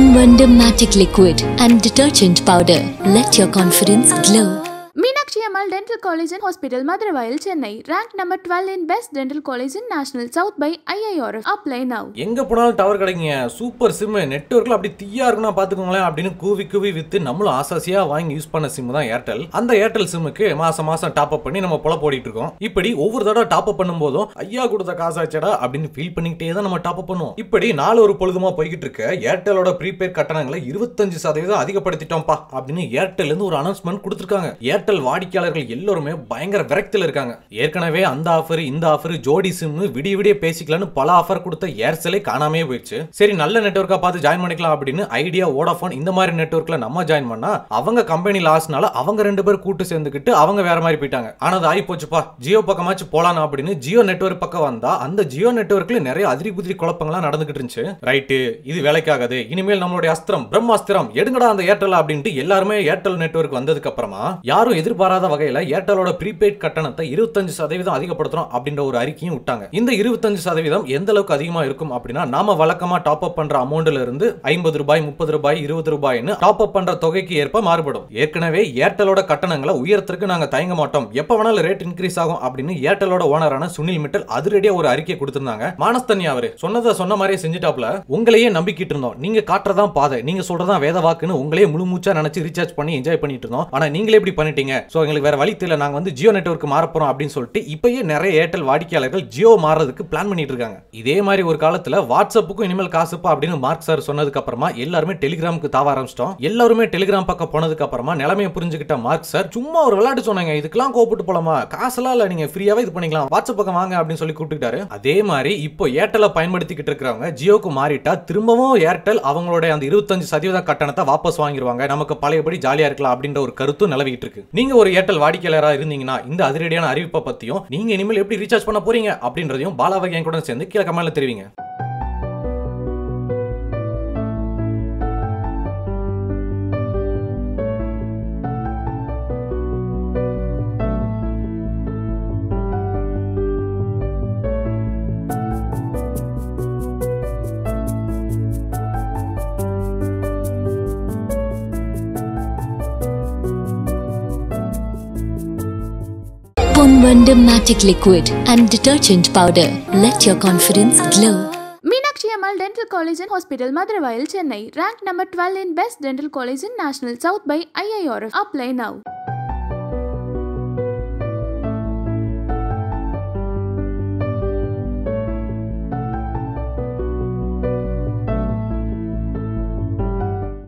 Ponvanda Matic Liquid and Detergent Powder. Let your confidence glow. Meenakshi Ammal Dental College and Hospital, Madurai, Chennai. Ranked number 12 in Best Dental College in National South by IIRF. Apply now. எங்க போனாலும் tower கிடைக்குங்க super sim நெட்ஒர்க்ல அப்படி தீயா இருக்குன்னா பாத்துக்கோங்களேன் அப்படின்னு கூவி கூவி with நம்மளும் ஆசாசியா வாங்கி யூஸ் பண்ண சிம் தான் ஏர்டெல் அந்த ஏர்டெல் சிம்முக்கு மாசம் மாசம் டாப் அப் பண்ணி நம்ம பொல போடிட்டு இருக்கோம் இப்படி ஒவ்வொரு தடவை டாப் அப் பண்ணும்போதும் ஐயா கொடுத்த காசாச்சடா அப்படின்னு ஃபீல் பண்ணிக்கிட்டே தான் நம்ம டாப் அப் பண்ணுவோம் இப்படி நாலு ஒரு பொழுதுமா போய்கிட்டு இருக்க ஏர்டெலோட ப்ரீபெய்ட் கட்டணங்களை இருபத்தஞ்சு சதவீதம் அதிகப்படுத்திட்டோம்ப்பா அப்படின்னு ஏர்டெல் இருந்து ஒரு அனௌன்ஸ்மெண்ட் கொடுத்துருக்காங்க ஏர்டெல் வாடிக்கையாளர்கள் எல்லாருமே பயங்கர விரக்தியில் இருக்காங்க ஏற்கனவே அந்த ஆஃபர் இந்த ஆஃபர் ஜோடி சிம்னு விடிய விடிய பேசிக்கலாம்னு பல ஆஃபர் கொடுத்த ஏர்செலே காணாமே போயிடுச்சு சரி நல்ல நெட்வொர்க்கா பார்த்து ஜாயின் பண்ணிக்கலாம் அப்படின்னு ஐடியா வோடாஃபோன் இந்த மாதிரி நெட்வொர்க்ல நம்ம ஜாயின் பண்ணா அவங்க கம்பெனி லாஸ்னால அவங்க ரெண்டு பேர் கூட்டு சேர்ந்துக்கிட்டு அவங்க வேற மாதிரி போயிட்டாங்க ஆனா அது ஆகி போச்சுப்பா ஜியோ பக்கமாச்சு போலாம் அப்படின்னு ஜியோ நெட்வொர்க் பக்கம் வந்தா அந்த ஜியோ நெட்வொர்க்ல நிறைய அதிரி புதிரி குழப்பங்கள்லாம் நடந்துகிட்டு இருந்துச்சு ரைட்டு இது வேலைக்காகாது இனிமேல் நம்மளுடைய அஸ்திரம் பிரம்மாஸ்திரம் எடுங்கடா அந்த ஏர்டெல் அப்படின்ட்டு எல்லாருமே ஏர்டெல் நெட்வொர்க் வந்ததுக்கு அப்புறமா யாரும் எதிர்பாராத வகையில ஏர்டெலோட ப்ரீபெய்ட் கட்டணத்தை இருபத்தஞ்சு சதவீதம் அதிகப்படுத்துறோம் அப்படின்ற ஒரு அறிக்கையும் விட்டாங்க இந்த இருபத்தஞ்சு சதவீதம் எந்த அளவுக்கு அதிகமா இருக்கும் அப்படின்னா நாம வழக்கமா டாப் அப் பண்ற அமௌண்ட்ல இருந்து ஐம்பது ரூபாய் முப்பது ரூபாய் இருபது ரூபாய்னு டாப் அப் பண்ற தொகைக்கு ஏற்ப மாறுபடும் ஏற்கனவே ஏர்டெலோட கட்டணங்களை உயர்த்துறதுக்கு நாங்க தயங்க மாட்டோம் எப்ப வேணாலும் ரேட் இன்க்ரீஸ் ஆகும் அப்படின்னு ஏர்டெலோட ஓனரான சுனில் மிட்டல் அதிரடியா ஒரு அறிக்கை கொடுத்திருந்தாங்க மானஸ்தன்யா அவரு சொன்னதை சொன்ன மாதிரியே செஞ்சுட்டாப்ல உங்களையே நம்பிக்கிட்டு இருந்தோம் நீங்க காட்டுறதான் பாதை நீங்க சொல்றதான் வேத வாக்குன்னு உங்களையே முழு மூச்சா நினைச்சு ரீசார்ஜ் பண்ணி என்ஜாய் பண்ணிட்டு இருந்தோம் ஆனா நீங்களே இப்படி பண்ணிட்டீங்க சோ எங்களுக்கு வேற வழி தெரியல நாங்க வந்து ஜியோ நெட்வொர்க் மாற போறோம் அப்படின்னு சொல்லிட்டு இப்பயே நிறைய ஏர்டெல் வாடிக்கையாளர்கள் ஜியோ மாறதுக்கு பிளான் பண்ணிட்டு இருக்காங்க இதே மாதிரி ஒரு காலத்துல வாட்ஸ்அப்புக்கும் இனிமேல் காசுப்பா அப்படின்னு மார்க் சார் சொன்னதுக்கு அப்புறமா எல்லாருமே டெலிகிராமுக்கு தாவ ஆரம்பிச்சிட்டோம் எல்லாருமே டெலிகிராம் பக்கம் போனதுக்கு அப்புறமா நிலைமையை புரிஞ்சுக்கிட்ட மார்க் சார் சும்மா ஒரு விளையாட்டு சொன்னாங்க இதுக்கெல்லாம் கோப்பிட்டு போலாமா காசெல்லாம் இல்ல நீங்க ஃப்ரீயாவே இது பண்ணிக்கலாம் வாட்ஸ்அப் பக்கம் வாங்க அப்படின்னு சொல்லி கூப்பிட்டுட்டாரு அதே மாதிரி இப்போ ஏர்டெலை பயன்படுத்திக்கிட்டு இருக்கிறவங்க ஜியோக்கு மாறிட்டா திரும்பவும் ஏர்டெல் அவங்களுடைய அந்த இருபத்தஞ்சு சதவீத கட்டணத்தை வாபஸ் வாங்கிடுவாங்க நமக்கு பழையபடி ஜாலியா இருக்கலாம் அப்படின்ற ஒரு கருத்தும் நிலவிட்டு இருக்கு நீங்க ஒரு ஏர்டெல் வாடிக்கையாளரா இருந்தீங்கன்னா இந்த அதிரடியான அறிவிப்பை பத்தியும் நீங்க இனிமேல் எப்படி ரீசார்ஜ் பண்ண போறீங்க அப்படின்றதையும் பாலாவகை கூட சேர்ந்து கீழே கமெண்ட்ல தெரிவிங்க Ponvanda Matic Liquid and Detergent Powder. Let your confidence glow. Meenakshi Ammal Dental College and Hospital, Madurai, Chennai. Ranked number 12 in Best Dental College in National South by IIRF. Apply now.